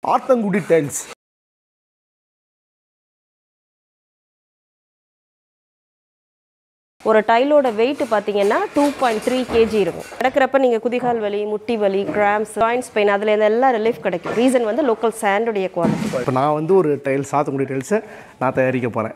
Athangudi tiles ஒரு டைலோட weight பார்த்தீங்கன்னா டூ பாயிண்ட் த்ரீ கேஜி இருக்கும் நடக்கிறப்ப நீங்கள் குதிகால் வலி முட்டி வலி கிராம்ஸ் ஜாயின்ஸ் பெயின் அதில் இருந்து எல்லாம் ரிலீஃப் கிடைக்கும் ரீசன் வந்து லோக்கல் சாண்டோடைய குவாலிட்டி இப்போ நான் வந்து ஒரு டைல்ஸ் ஆத்தங்குடி டைல்ஸை நான் தயாரிக்க போகிறேன்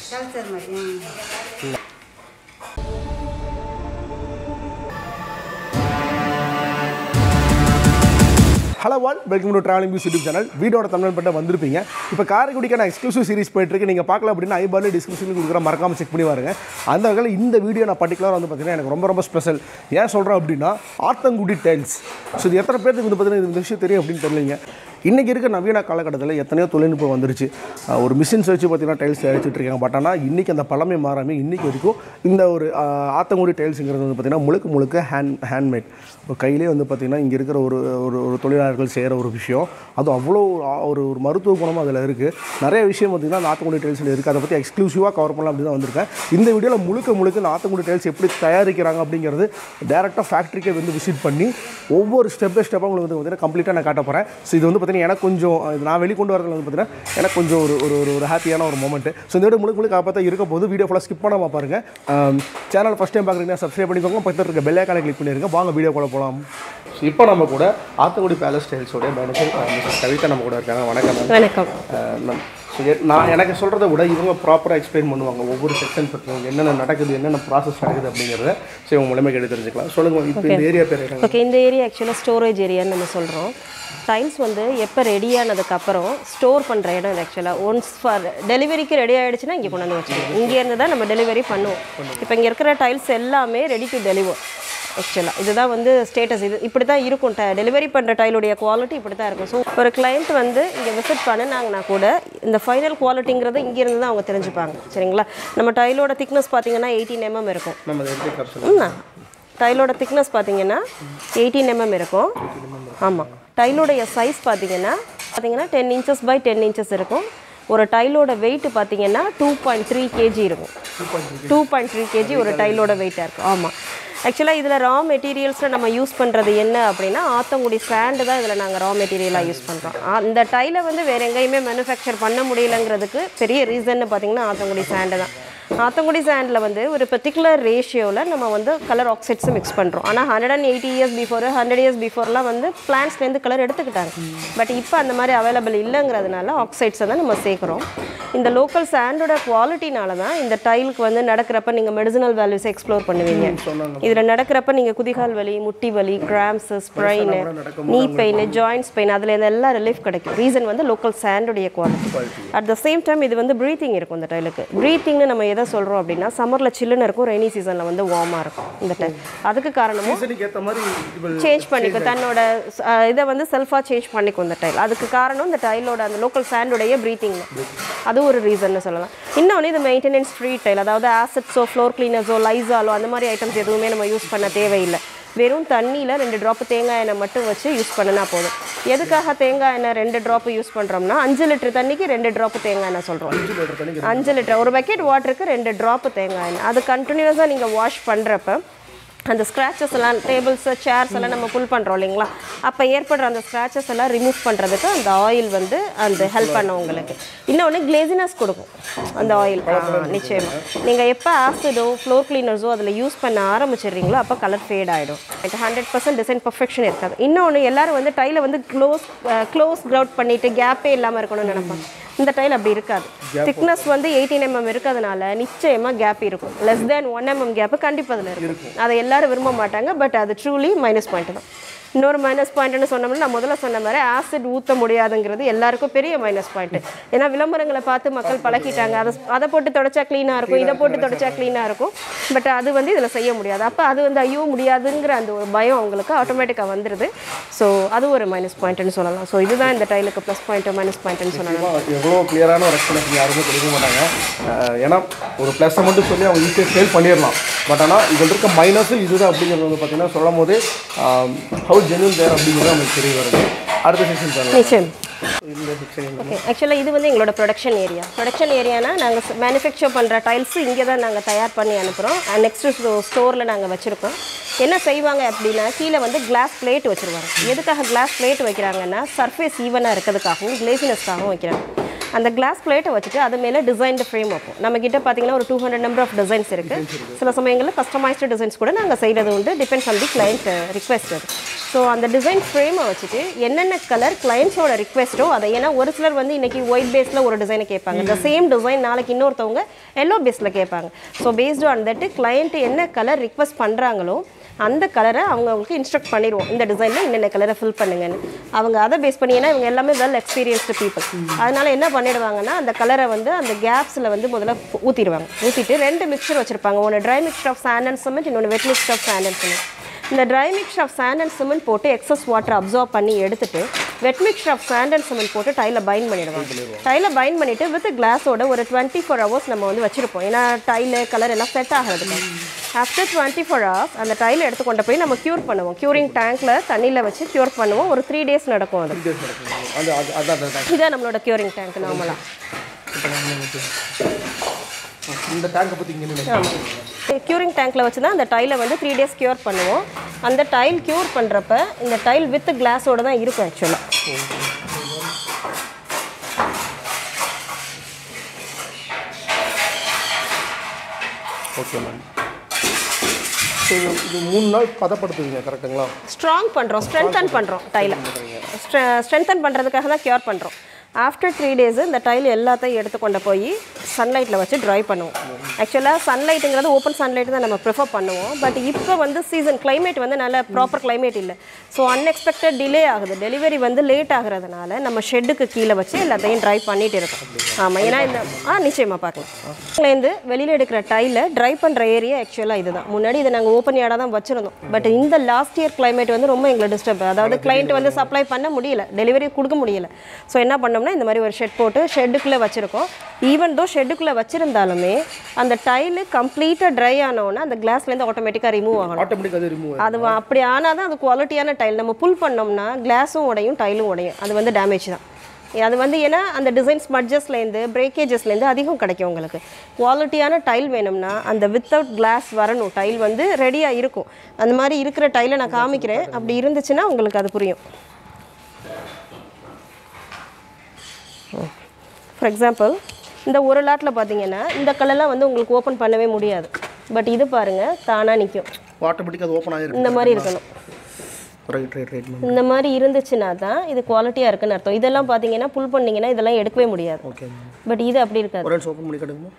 ஹலோ வால் welcome to travelling Piyush YouTube channel வீடியோட தமிழ் பட்ட வந்திருப்பீங்க இப்போ காரைக்குடிக்கான எக்ஸ்க்ளூசிவ் சீரிஸ் போயிட்டுருக்கு நீங்கள் பார்க்கல அப்படின்னா ஐபாலு டிஸ்கிரிப்ஷனில் கொடுக்குற மறக்காம செக் பண்ணி பாருங்க அந்த வகையில் இந்த வீடியோ நான் பர்டிகுலராக வந்து பார்த்தீங்கன்னா எனக்கு ரொம்ப ரொம்ப ஸ்பெஷல் ஏன் சொல்கிறேன் அப்படின்னா ஆத்தங்குடி டைல்ஸ் ஸோ இது எத்தனை பேருக்கு வந்து பார்த்தீங்கன்னா இந்த விஷயம் தெரியும் அப்படின்னு தெரியலைங்க இன்றைக்கி இருக்க நவீன காலகட்டத்தில் எத்தனையோ தொழில்நுட்பம் வந்துருச்சு அஹ் ஒரு மிஷின்ஸ் வச்சு பார்த்தீங்கன்னா டைல்ஸ் தயாரிச்சுட்டு இருக்காங்க பட் ஆனால் இன்றைக்கி அந்த பழமை மாறாமல் இன்றைக்கி வரைக்கும் இந்த ஒரு அஹ், ஆத்தங்குடி டைல்ஸுங்கிறது வந்து பார்த்திங்கன்னா முழுக்க முழுக்க ஹேண்ட் ஹேண்ட்மேட் ஒரு கையிலே வந்து பார்த்திங்கன்னா இங்கே இருக்கிற ஒரு ஒரு ஒரு தொழிலாளர்கள் செய்கிற ஒரு விஷயம் அது அவ்வளோ ஆ- ஒரு ஒரு மருத்துவ குணமும் அதில் இருக்குது நிறைய விஷயம் பார்த்திங்கன்னா அந்த ஆத்தங்குடி டைல்ஸில் இருக்குது அதை பற்றி எக்ஸ்க்ளூசிவாக கவர் பண்ணலாம் அப்படி தான் வந்திருக்கேன் இந்த வீடியோவில் முழுக்க முழுக்க இந்த ஆத்தங்குடி டைல்ஸ் எப்படி தயாரிக்கிறாங்க அப்படிங்கிறது டேரெக்டாக ஃபேக்ட்ரிக்கே வந்து விசிட் பண்ணி ஒவ்வொரு ஸ்டெப் பை ஸ்டெப்பாக உங்களுக்கு வந்து பார்த்தீங்கன்னா கம்ப்ளீட்டாக நான் காட்ட போகிறேன் ஸோ இது வந்து பார்த்தீங்கன்னா எனக்கு கொஞ்சம் இது நான் வெளிக்கொண்டு வரதுல வந்து பார்த்தீங்கன்னா எனக்கு கொஞ்சம் ஒரு ஒரு ஒரு ஒரு ஹாப்பியான ஒரு மூமெண்ட் ஸோ இந்த வீடியோ முழுக்க முழுக்க பார்த்தா இருக்க போது வீடியோ ஃபுல்லாக ஸ்கிப் பண்ணாமல் பாருங்கள் சேனல் ஃபஸ்ட் டைம் பார்க்குறீங்கன்னா சப்ஸ்கிரைப் பண்ணிக்கோங்க பக்கத்தில் இருக்க பெல் ஐக்கானை கிளிக் பண்ணிருங்க வாங்க வீடியோ கூட போகலாம் ஸோ இப்போ நம்ம கூட ஆத்தங்குடி பேலஸ் டைல்ஸோடைய மேனேஜர் மிஸ்டர் கவிதா நம்ம கூட இருக்காங்க வணக்கம் மேம் வணக்கம் அஹ் நம் so எ- நான் எனக்கு சொல்கிறத விட இவங்க ப்ராப்பராக எக்ஸ்பிளைன் பண்ணுவாங்க ஒவ்வொரு செக்ஷன் பற்றியும் என்னென்ன நடக்குது என்னென்ன ப்ராசஸ் நடக்குது அப்படிங்கிறத ஸோ இவங்க மூலமாக கேட்டு தெரிஞ்சுக்கலாம் சொல்லுங்கள் இப்போ இந்த ஏரியா பேர் என்ன ஓகே இந்த ஏரியா ஆக்சுவலாக ஸ்டோரேஜ் ஏரியான்னு நம்ம சொல்கிறோம் டைல்ஸ் வந்து எப்போ ரெடி ஆனதுக்கப்புறம் ஸ்டோர் பண்ணுற இடம் இது ஆக்சுவலாக ஒன்ஸ் ஃபார் டெலிவரிக்கு ரெடி ஆகிடுச்சுன்னா இங்கே கொண்டு வந்து வச்சுக்கணும் இங்கேருந்து தான் நம்ம டெலிவரி பண்ணுவோம் இப்போ இங்கே இருக்கிற டைல்ஸ் எல்லாமே ரெடி டு டெலிவர் ஆக்சுவலாக இதுதான் வந்து ஸ்டேட்டஸ் இது இப்படி தான் இருக்கும் டெலிவரி பண்ணுற டைலுடைய குவாலிட்டி இப்படி தான் இருக்கும் ஸோ ஒரு கிளைண்ட் வந்து இங்கே விசிட் பண்ணினாங்கன்னா கூட இந்த ஃபைனல் குவாலிட்டிங்கிறத இங்கேருந்து தான் அவங்க தெரிஞ்சுப்பாங்க சரிங்களா நம்ம டைலோட திக்னஸ் பார்த்தீங்கன்னா எயிட்டீன் எம்எம் இருக்கும் நம்ம அதை எப்படி கரெக்ட் சொல்லுங்கள் ம் டைலோட திக்னஸ் பார்த்தீங்கன்னா எயிட்டீன் எம்எம் இருக்கும் ஆமாம் டைலோடைய சைஸ் பார்த்தீங்கன்னா பார்த்தீங்கன்னா ten inches by ten inches இருக்கும் ஒரு டைலோட வெயிட் பார்த்தீங்கன்னா டூ பாயிண்ட் த்ரீ கேஜி இருக்கும் டூ பாயிண்ட் த்ரீ கேஜி ஒரு டைலோட வெயிட்டாக இருக்கும் ஆமாம் ஆக்சுவலாக இதில் ரா மெட்டீரியல்ஸில் நம்ம யூஸ் பண்ணுறது என்ன அப்படின்னா ஆத்தங்குடி சாண்டு தான் இதில் நாங்கள் ரா மெட்டீரியலாக யூஸ் பண்ணுறோம் அந்த டைலை வந்து வேறு எங்கேயுமே மேனுஃபேக்சர் பண்ண முடியலங்கிறதுக்கு பெரிய ரீசன்னு பார்த்தீங்கன்னா ஆத்தங்குடி சாண்டு தான் ஆத்தங்குடி சாண்டில் வந்து ஒரு பர்டிகுலர் ரேஷியோவில் நம்ம வந்து கலர் ஆக்சைட்ஸும் மிக்ஸ் பண்ணுறோம் ஆனால் hundred and eighty years before hundred years பிஃபோர்லாம் வந்து பிளான்ஸ்லேருந்து கலர் எடுத்துக்கிட்டாங்க பட் இப்போ அந்த மாதிரி அவைலபிள் இல்லைங்கிறதுனால ஆக்சைட்ஸை தான் நம்ம சேர்க்குறோம் இந்த லோக்கல் சாண்டோட குவாலிட்டினால தான் இந்த டைலுக்கு வந்து நடக்கிறப்ப நீங்கள் மெடிசினல் வேல்யூஸ் எக்ஸ்ப்ளோர் பண்ணுவீங்க இதில் நடக்கிறப்ப நீங்கள் குதிகால் வலி முட்டி வலி cramps sprain knee pain joints pain அதில் இருந்து எல்லாம் ரிலீஃப் கிடைக்கும் ரீசன் வந்து லோக்கல் சாண்டோடைய quality at the same time இது வந்து ப்ரீத்திங் இருக்கும் இந்த டைலுக்கு ப்ரீத்திங்னு நம்ம எதை சொல்கிறோம் அப்படின்னா சம்மரில் சில்லுன்னு இருக்கும் ரெய்னி சீசனில் வந்து வார்மாக இருக்கும் இந்த டைம் அதுக்கு காரணமும் சீசனுக்கு ஏற்ற மாதிரி இது சேஞ்ச் பண்ணிக்கும் தன்னோட அஹ், இதை வந்து செல்ஃபாக சேஞ்ச் பண்ணிக்கும் இந்த டைல் அதுக்கு காரணம் இந்த டைலோட அந்த லோக்கல் சாண்டோடைய ப்ரீத்திங் அது ஒரு ரீசன்னு சொல்லலாம் இன்னொன்று இது மெயின்டெனன்ஸ் ஃப்ரீ டைல் அதாவது ஆசிட்ஸோ ஃப்ளோர் கிளீனர்ஸோ லைஸாலோ அந்த மாதிரி ஐட்டம்ஸ் எதுவுமே நம்ம யூஸ் பண்ண தேவையில்லை வெறும் தண்ணியில் ரெண்டு ட்ராப் தேங்காய் எண்ணெய் மட்டும் வச்சு யூஸ் பண்ணினா போதும் எதுக்காக தேங்காய் எண்ணெய் ரெண்டு ட்ராப் யூஸ் பண்ணுறோம்னா அஞ்சு லிட்டர் தண்ணிக்கு ரெண்டு ட்ராப் தேங்காய் எண்ணெய் சொல்கிறோம் அஞ்சு லிட்டர் ஒரு பக்கெட் வாட்டருக்கு ரெண்டு ட்ராப் தேங்காய் எண்ணெய் அது கண்டினியூஸாக நீங்கள் வாஷ் பண்ணுறப்ப அந்த ஸ்க்ராச்சஸ் எல்லாம் டேபிள்ஸ் சேர்ஸ் எல்லாம் நம்ம புல் பண்ணுறோம் இல்லைங்களா அப்போ ஏற்படுற அந்த ஸ்க்ராச்சஸ் எல்லாம் ரிமூவ் பண்ணுறதுக்கு அந்த ஆயில் வந்து அந்த ஹெல்ப் பண்ணும் உங்களுக்கு இன்னொன்று கிளேசினஸ் கொடுக்கும் அந்த ஆயில் நிச்சயமாக நீங்கள் எப்போ ஆசிடோ ஃப்ளோர் கிளீனர்ஸோ அதில் யூஸ் பண்ண ஆரம்பிச்சிடுறீங்களோ அப்போ கலர் ஃபேட் ஆகிடும் ஹண்ட்ரட் பர்சன்ட் டிசைன் பர்ஃபெக்ஷன் இருக்காது இன்னொன்று எல்லாரும் வந்து டைலை வந்து க்ளோஸ் க்ளோஸ் க்ரவுட் பண்ணிவிட்டு கேப்பே இல்லாமல் இருக்கணும்னு நினைப்பாங்க இந்த டைல் அப்படி இருக்காது திக்னஸ் வந்து எயிட்டீன் எம்எம் இருக்கிறதுனால நிச்சயமாக கேப் இருக்கும் less than one mm gap கண்டிப்பாக அதில் இருக்கும் அதை எல்லாரும் விரும்ப மாட்டாங்க பட் அது ட்ரூலி மைனஸ் பாயிண்ட் தான் இன்னொரு மைனஸ் பாயிண்ட்னு சொன்னோம்னா நான் முதல்ல சொன்ன மாதிரி ஆசிட் ஊற்ற முடியாதுங்கிறது எல்லாருக்கும் பெரிய மைனஸ் பாயிண்ட் ஏன்னா விளம்பரங்களை பார்த்து மக்கள் பழகிட்டாங்க அதை அதை போட்டு தொடச்சா க்ளீனாக இருக்கும் இதை போட்டு தொடச்சா க்ளீனாக இருக்கும் பட் அது வந்து இதில் செய்ய முடியாது அப்போ அது வந்து ஐயோ முடியாதுங்கிற அந்த ஒரு பயம் அவங்களுக்கு ஆட்டோமேட்டிக்காக வந்துடுது ஸோ அது ஒரு மைனஸ் பாயிண்ட்னு சொல்லலாம் ஸோ இதுதான் இந்த டைலுக்கு ப்ளஸ் பாயிண்ட் மைனஸ் பாயிண்ட்னு சொல்லலாம் நிச்சயமா எவ்வளோ கிளியரான ஒரு எக்ஸ்பிளேஷன் யாருமே கொடுக்க மாட்டாங்க அஹ் ஏன்னா ஒரு ப்ளஸ்ஸை மட்டும் சொல்லி அவங்க ஈஸியாக சேல் பண்ணிடலாம் பட் ஆனால் இதில் இருக்க மைனஸு இதுதான் அப்படிங்கிறது வந்து பார்த்தீங்கன்னா சொல்லும் போது ஹவு ஜென்யூன் தேர் அப்படிங்கிறது நமக்கு தெரிய வருது அடுத்த செக்ஷன் பாருங்க நிச்சயம் இந்த செக்ஷன் ஓகே ஆக்சுவலாக இது வந்து எங்களோட ப்ரொடக்ஷன் ஏரியா ப்ரொடக்ஷன் ஏரியானா நாங்கள் மேனுஃபேக்சர் பண்ணுற டைல்ஸ் இங்கே தான் நாங்கள் தயார் பண்ணி அனுப்புகிறோம் நெக்ஸ்ட்டு ஸ்டோரில் நாங்கள் வச்சுருக்கோம் என்ன செய்வாங்க அப்படின்னா கீழே வந்து கிளாஸ் பிளேட் வச்சுருவாங்க எதுக்காக கிளாஸ் பிளேட் வைக்கிறாங்கன்னா சர்ஃபேஸ் ஈவனாக இருக்கிறதுக்காகவும் கிளேசினஸ்க்காகவும் வைக்கிறாங்க அந்த கிளாஸ் பிளேட்டை வச்சுட்டு அது மேலே டிசைன்டு ஃப்ரேம் வைப்போம் நம்ம கிட்ட பார்த்தீங்கன்னா ஒரு two hundred number of designs இருக்குது சில சமயங்களில் கஸ்டமைஸ்டு டிசைன்ஸ் கூட நாங்கள் செய்கிறது உண்டு depends on the client request அது ஸோ அந்த டிசைன் ஃப்ரேமை வச்சுட்டு என்னென்ன கலர் கிளைண்ட்ஸோட ரிக்வெஸ்ட்டோ அதை ஏன்னா ஒரு சிலர் வந்து இன்னைக்கு ஒயிட் பேஸில் ஒரு டிசைனை கேட்பாங்க இந்த சேம் டிசைன் நாளைக்கு இன்னொருத்தவங்க எல்லோ பேஸில் கேட்பாங்க so based on that client என்ன கலர் ரிக்வெஸ்ட் பண்ணுறாங்களோ அந்த கலரை அவங்க அவங்களுக்கு இன்ஸ்ட்ரக்ட் பண்ணிடுவோம் இந்த டிசைனில் என்னென்ன கலரை ஃபில் பண்ணுங்கன்னு அவங்க அதை பேஸ் பண்ணி ஏன்னா இவங்க எல்லாமே வெல் எக்ஸ்பீரியன்ஸ்டு பீப்புள் அதனால என்ன பண்ணிடுவாங்கன்னா அந்த கலரை வந்து அந்த கேப்ஸில் வந்து முதல்ல ஊற்றிடுவாங்க ஊற்றிட்டு ரெண்டு மிக்சர் வச்சுருப்பாங்க ஒன்று dry mixer of sand and cement இன்னொன்று wet mixer of sand and cement இந்த dry mixer of sand and cement போட்டு எக்ஸஸ் வாட்டர் அப்சர்வ் பண்ணி எடுத்துட்டு wet mixer of sand and cement போட்டு டைலை பைண்ட் பண்ணிடுவாங்க டைலை பைண்ட் பண்ணிட்டு வித் கிளாஸோட ஒரு டுவெண்ட்டி ஃபோர் ஹவர்ஸ் நம்ம வந்து வச்சிருப்போம் ஏன்னா டைலு கலர் எல்லாம் செட் ஆகிறதுக்கு ஆஃப்டர் டுவெண்ட்டி ஃபோர் ஹவர்ஸ் அந்த டைலை எடுத்து கொண்டு போய் நம்ம க்யூர் பண்ணுவோம் க்யூரிங் டேங்க்ல தண்ணியில் வச்சு க்யூர் பண்ணுவோம் ஒரு த்ரீ டேஸ் நடக்கும் அது அந்த அது அதான் அதான் இதான் நம்மளோட க்யூரிங் டேங்க் நார்மலாக இந்த டேங்கை பற்றி இங்கே நின்று க்யூரிங் டேங்க்கில் வச்சு தான் அந்த டைலை வந்து த்ரீ டேஸ் க்யூர் பண்ணுவோம் அந்த டைல் க்யூர் பண்ணுறப்ப இந்த டைல் வித் கிளாஸோட தான் இருக்கும் ஆக்சுவலாக ஓகே மேம் இது இது மூணு நாள் பதப்படுத்துவீங்க கரெக்டுங்களா ஸ்ட்ராங் பண்ணுறோம் ஸ்ட்ரென்தன் பண்ணுறோம் டைலை ஸ்ட்ரென்தன் பண்ணுறதுக்காக தான் க்யூர் பண்ணுறோம் ஆஃப்டர் த்ரீ டேஸ் இந்த டைல் எல்லாத்தையும் எடுத்து கொண்டு போய் சன்லைட்டில் வச்சு ட்ரை பண்ணுவோம் ஆக்சுவலாக சன்லைட்டுங்கிறது ஓப்பன் சன்லைட் தான் நம்ம ப்ரிஃபர் பண்ணுவோம் பட் இப்போ வந்து சீசன் climate வந்து நல்ல ப்ராப்பர் climate இல்லை ஸோ அன்எக்ஸ்பெக்டட் டிலே ஆகுது டெலிவரி வந்து லேட் ஆகுறதுனால நம்ம ஷெட்டுக்கு கீழே வச்சு எல்லாத்தையும் ட்ரை பண்ணிட்டு இருக்கோம் ஆமாம் ஏன்னா இந்த ஆ நிச்சயமாக பார்க்கலாம் இதுலேருந்து வெளியில் எடுக்கிற டைலை ட்ரை பண்ணுற ஏரியா ஆக்சுவலாக இதுதான் முன்னாடி இதை நாங்கள் ஓப்பன் யார்டாக தான் வச்சுருந்தோம் பட் இந்த லாஸ்ட் இயர் climate வந்து ரொம்ப எங்களை டிஸ்டர்ப் அதாவது கிளைண்ட் வந்து சப்ளை பண்ண முடியல டெலிவரி கொடுக்க முடியல ஸோ என்ன பண்ணோம்னா இந்த மாதிரி ஒரு ஷெட் போட்டு ஷெட்டுக்குள்ளே வச்சுருக்கோம் ஈவன் தோ ஷெட்டுக்குள்ளே வச்சுருந்தாலுமே அந்த டைலு கம்ப்ளீட்டாக ட்ரை ஆனோன்னா அந்த கிளாஸ்லேருந்து ஆட்டோமேட்டிக்காக ரிமூவ் ஆகணும் ஆட்டோமேட்டிக் அது ரிமூவ் அது வ- அப்படி ஆனால் தான் அது குவாலிட்டியான டைல் நம்ம புல் பண்ணோம்னா கிளாஸும் உடையும் டைலும் உடையும் அது வந்து டேமேஜ் தான் அது வந்து ஏன்னா அந்த டிசைன் ஸ்மட்ஜஸ்லேருந்து பிரேக்கேஜஸ்லேருந்து அதிகம் கிடைக்கும் உங்களுக்கு குவாலிட்டியான டைல் வேணும்னா அந்த வித்தவுட் கிளாஸ் வரணும் டைல் வந்து ரெடியாக இருக்கும் அந்த மாதிரி இருக்கிற டைலை நான் காமிக்கிறேன் அப்படி இருந்துச்சுன்னா உங்களுக்கு அது புரியும் ஃபார் எக்ஸாம்பிள் இந்த ஒரு லாட்டில் பார்த்தீங்கன்னா இந்த கலர்லாம் வந்து உங்களுக்கு ஓப்பன் பண்ணவே முடியாது பட் இது பாருங்கள் தானாக நிற்கும் ஆட்டோமேட்டிக் அது ஓப்பன் ஆகிருக்கு இந்த மாதிரி இருக்கணும் ரைட் ரைட் ரைட் மேம் இந்த மாதிரி இருந்துச்சுன்னா தான் இது குவாலிட்டியாக இருக்குன்னு அர்த்தம் இதெல்லாம் பார்த்தீங்கன்னா புல் பண்ணீங்கன்னா இதெல்லாம் எடுக்கவே முடியாது ஓகே மேம் பட் இது அப்படி இருக்காது ஒரு நிமிஷம் ஓப்பன் பண்ணி கட்டுங்க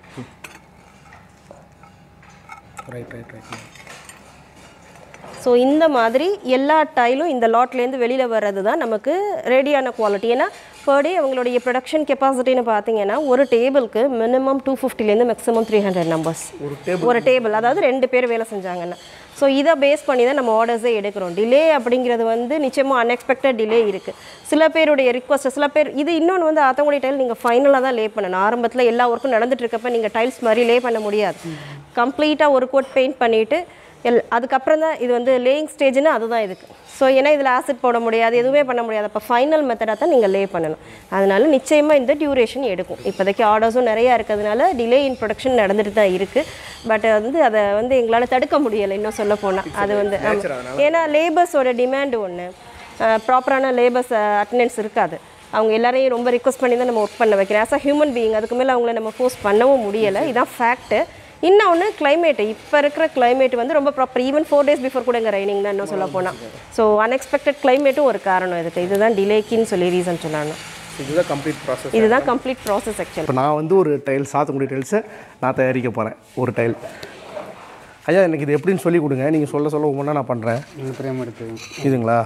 right right right ma'am so இந்த மாதிரி எல்லா டைலும் இந்த லாட்லேருந்து வெளியில் வர்றது தான் நமக்கு ரெடியான குவாலிட்டி ஏன்னா per day அவங்களுடைய ப்ரொடக்ஷன் கெப்பாசிட்டின்னு பார்த்தீங்கன்னா ஒரு டேபிளுக்கு மினிமம் டூ ஃபிஃப்டிலேருந்து மேக்ஸிமம் த்ரீ ஹண்ட்ரட் நம்பர்ஸ் ஒரு டேபிள் ஒரு டேபிள் அதாவது ரெண்டு பேர் வேலை செஞ்சாங்கன்னா ஸோ இதை பேஸ் பண்ணி தான் நம்ம ஆர்டர்ஸே எடுக்கிறோம் டிலே அப்படிங்கிறது வந்து நிச்சயமாக அன்எக்ஸ்பெக்டட் டிலே இருக்குது சில பேருடைய ரிக்வஸ்ட் சில பேர் இது இன்னொன்று வந்து ஆத்தங்குடி டைல் நீங்கள் ஃபைனலாக தான் லே பண்ணணும் ஆரம்பத்தில் எல்லா ஒர்க்கும் நடந்துட்டு இருக்கப்ப நீங்கள் டைல்ஸ் மாதிரி லே பண்ண முடியாது கம்ப்ளீட்டாக ஒரு கோட் பெயிண்ட் பண்ணிவிட்டு எல் அதுக்கப்புறம் தான் இது வந்து லேயிங் ஸ்டேஜ்னு அதுதான் இதுக்கு ஸோ ஏன்னா இதில் ஆசிட் போட முடியாது எதுவுமே பண்ண முடியாது அப்போ ஃபைனல் மெத்தடாக தான் நீங்கள் லே பண்ணணும் அதனால நிச்சயமாக இந்த டியூரேஷன் எடுக்கும் இப்போதைக்கு ஆர்டர்ஸும் நிறையா இருக்கிறதுனால டிலே இன் ப்ரொடக்ஷன் நடந்துட்டு தான் இருக்குது பட் வந்து அதை வந்து எங்களால் தடுக்க முடியலை இன்னும் சொல்ல போனால் அது வந்து ஆமா. ஏன்னா லேபர்ஸோட டிமாண்டு ஒன்று ப்ராப்பரான லேபர்ஸ் அட்டண்டன்ஸ் இருக்காது அவங்க எல்லாரையும் ரொம்ப ரிக்வஸ்ட் பண்ணி தான் நம்ம ஒர்க் பண்ண வைக்கிறேன் ஆஸ் அ ஹியூமன் பீயிங் அதுக்கு மேலே அவங்கள நம்ம ஃபோர்ஸ் பண்ணவும் முடியலை இதான் ஃபேக்ட்டு இன்னொன்று climate இப்போ இருக்கிற climate வந்து ரொம்ப proper even four days before கூட இங்கே ரைனிங் தான் இன்னும் சொல்ல போனால் ஸோ அன்எக்ஸ்பெக்டட் கிளைமேட்டும் ஒரு காரணம் இதுக்கு இதுதான் டிலேக்கின்னு சொல்லி ரீசன் சொல்லணும் இதுதான் கம்ப்ளீட் ப்ராசஸ் இதுதான் கம்ப்ளீட் ப்ராசஸ் ஆக்சுவல் இப்போ நான் வந்து ஒரு டைல் சாத்துக்குடி டைல்ஸை நான் தயாரிக்க போகிறேன் ஒரு டைல் ஐயா எனக்கு இது எப்படின்னு சொல்லி கொடுங்க நீங்கள் சொல்ல சொல்ல ஒவ்வொன்றா நான் பண்ணுறேன் இந்த பிரேம் எடுத்து இதுங்களா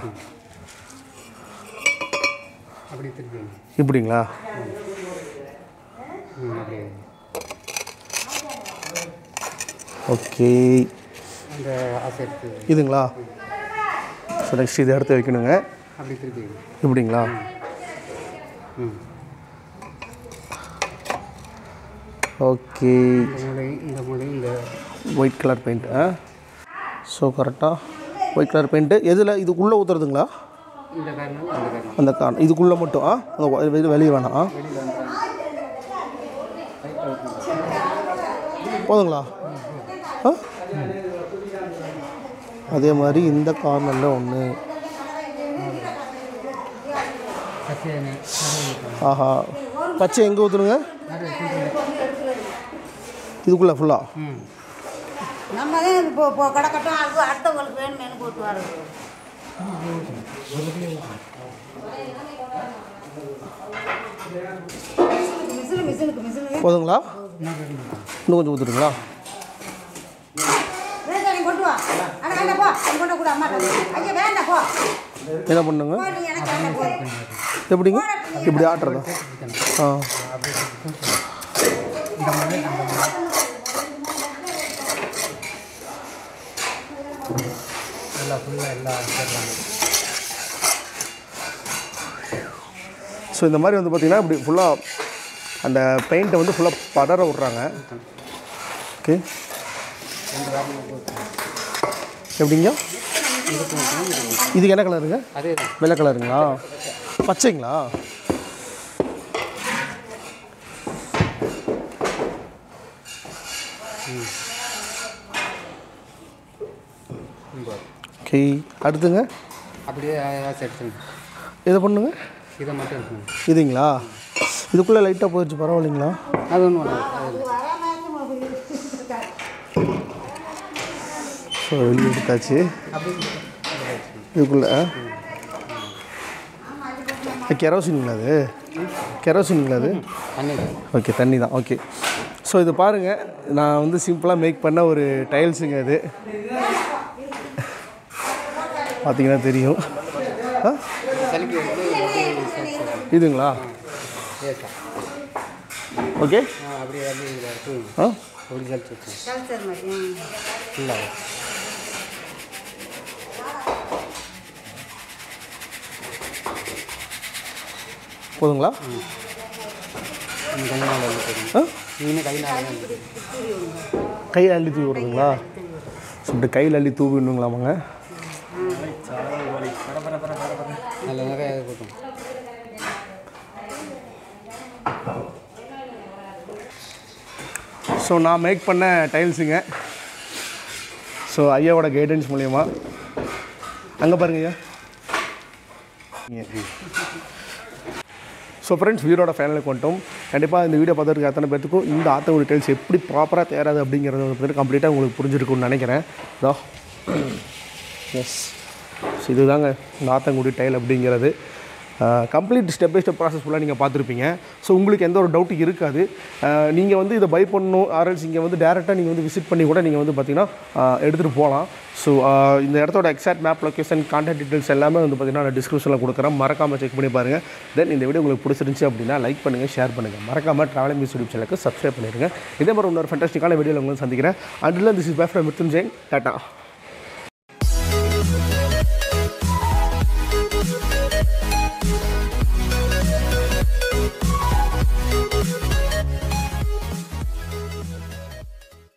அப்படி திருப்பி இப்படிங்களா ம், அப்படியே ஓகே அந்த ஆசை எடுத்து இதுங்களா ஸோ நெக்ஸ்ட் இதை எடுத்து வைக்கணுங்க அப்படி திருப்பி இப்படிங்களா ம் ஓகே இந்த மூலை இந்த மூலை இந்த ஒயிட் கலர் பெயிண்ட் ஆ ஸோ கரெக்டாக ஒயிட் கலர் பெயிண்ட்டு எதில் இதுக்குள்ளே ஊற்றுறதுங்களா இந்த காரணம் அந்த காரணம் அந்த காரணம் இதுக்குள்ளே மட்டும் ஆ அந்த வ- வெளி- வெளியே வேணாம் ஆ வெளியில் வந்துடுறாங்க லைட் அவுட் போதுங்களா ஆ அதே மாதிரி இந்த கார்னரில் ஒன்று சசியானே ஆஹா பச்சை எங்கே ஊற்றுணுங்க இதுக்குள்ளே ஃபுல்லாக ம் நம்ம தான் இப்போ இப்போ கிடக்கட்டும் அது அடுத்தவங்களுக்கு வேணுமேனு போட்டு வர்றது மிசிலு மிசிலுக்கு மிசிலுக்கு போதுங்களா இன்னும் கொஞ்சம் ஊற்றுட்டுங்களா வேண்டாம் நீ கொண்டு வா அட வேண்டாம் போ நீ கொண்டு கூட அம்மா ஐயா வேண்டாம் போ என்ன பண்ணுங்க போ, நீ எனக்கு வேண்டாம் போ எப்படிங்க இப்படி ஆட்டுறதா ஆ எல்லாம் ஃபுல்லாக எல்லாம் சேர்றாங்க ஸோ இந்த மாதிரி வந்து பார்த்திங்கன்னா இப்படி ஃபுல்லாக அந்த பெயிண்ட்டை வந்து ஃபுல்லாக படர விட்றாங்க ஓகே எப்படிங்க இதுக்கு என்ன கலருங்க அதே தான் வெள்ளை கலருங்களா பச்சைங்களா ஓகே அடுத்துங்க அப்படியே ஆசை எடுத்துங்க இதை பண்ணுங்க இதை மட்டும் எடுத்துங்க இதுங்களா இதுக்குள்ளே லைட்டாக போயிடுச்சு பரவாயில்லைங்களா அது ஒன்றும் வேணாம் அது ஸோ வெளியே எடுத்தாச்சு இதுக்குள்ளே கெரோசின்ங்களா அது கெரோசின்ங்களா அது தண்ணி ஓகே தண்ணி தான் ஓகே ஸோ இது பாருங்கள் நான் வந்து சிம்பிளாக மேக் பண்ண ஒரு டைல்ஸுங்க இது பார்த்தீங்கன்னா தெரியும் ஆ சலிக்கு வந்து இதுங்களா ஏசா ஓகே ஆ அப்படியே அப்படியே இதில் எடுத்துங்க ஆ அப்படி சலிச்சு வச்சுங்க கல்ச்சர் மாதிரி ம். ஃபுல்லாக போதுங்களா நீங்கள் கை நாள் வந்து போடுங்க ஆ நீங்கள் கை நாள் வந்து கையில் அள்ளி தூவி விடுறதுங்களா ஸோ இப்படி கையில் அள்ளி தூவி விடணுங்களாமாங்க நல்ல நிறைய இது போட்டோம் ஸோ நான் மேக் பண்ண டைல்ஸுங்க ஸோ ஐயாவோட கைடன்ஸ் மூலயமா அங்கே பாருங்க ஐயா ஸோ ஃப்ரெண்ட்ஸ் வீடோட ஃபைனலுக்கு வந்துட்டோம் கண்டிப்பாக இந்த வீடியோ பார்த்துருக்க அத்தனை பேர்த்துக்கும் இந்த ஆத்தங்குடி டைல்ஸ் எப்படி ப்ராப்பராக தயாராது அப்படிங்கிறத பற்றி கம்ப்ளீட்டாக உங்களுக்கு புரிஞ்சிருக்கும்னு நினைக்கிறேன் இதோ எஸ் ஸோ இதுதாங்க இந்த ஆத்தங்குடி டைல் அப்படிங்கிறது complete step by step process ஃபுல்லாக நீங்கள் பார்த்துருப்பீங்க ஸோ உங்களுக்கு எந்த ஒரு டவுட் இருக்காது நீங்கள் வந்து இதை பை பண்ணணும் ஆர்எல்ஸ் இங்கே வந்து டேரெக்டாக நீங்கள் வந்து விசிட் பண்ணி கூட நீங்கள் வந்து பார்த்தீங்கன்னா எடுத்துகிட்டு போகலாம் ஸோ இந்த இடத்தோட exact map location contact details எல்லாமே வந்து பார்த்தீங்கன்னா நான் டிஸ்கிரிப்ஷனில் கொடுக்குறேன் மறக்காமல் செக் பண்ணி பாருங்கள் தென் இந்த வீடியோ உங்களுக்கு பிடிச்சிருந்துச்சு அப்படின்னா லைக் பண்ணுங்கள் ஷேர் பண்ணுங்கள் மறக்காமல் ட்ராவலிங் மியூஸ் யூடியூப் சேனலுக்கு சப்ஸ்கிரைப் பண்ணிடுங்க இதே மாதிரி இன்னொரு ஃபண்டாஸ்டிக்கான வீடியோவில் உங்களுக்கு சந்திக்கிறேன் until this is bye from Mrithunjayan tata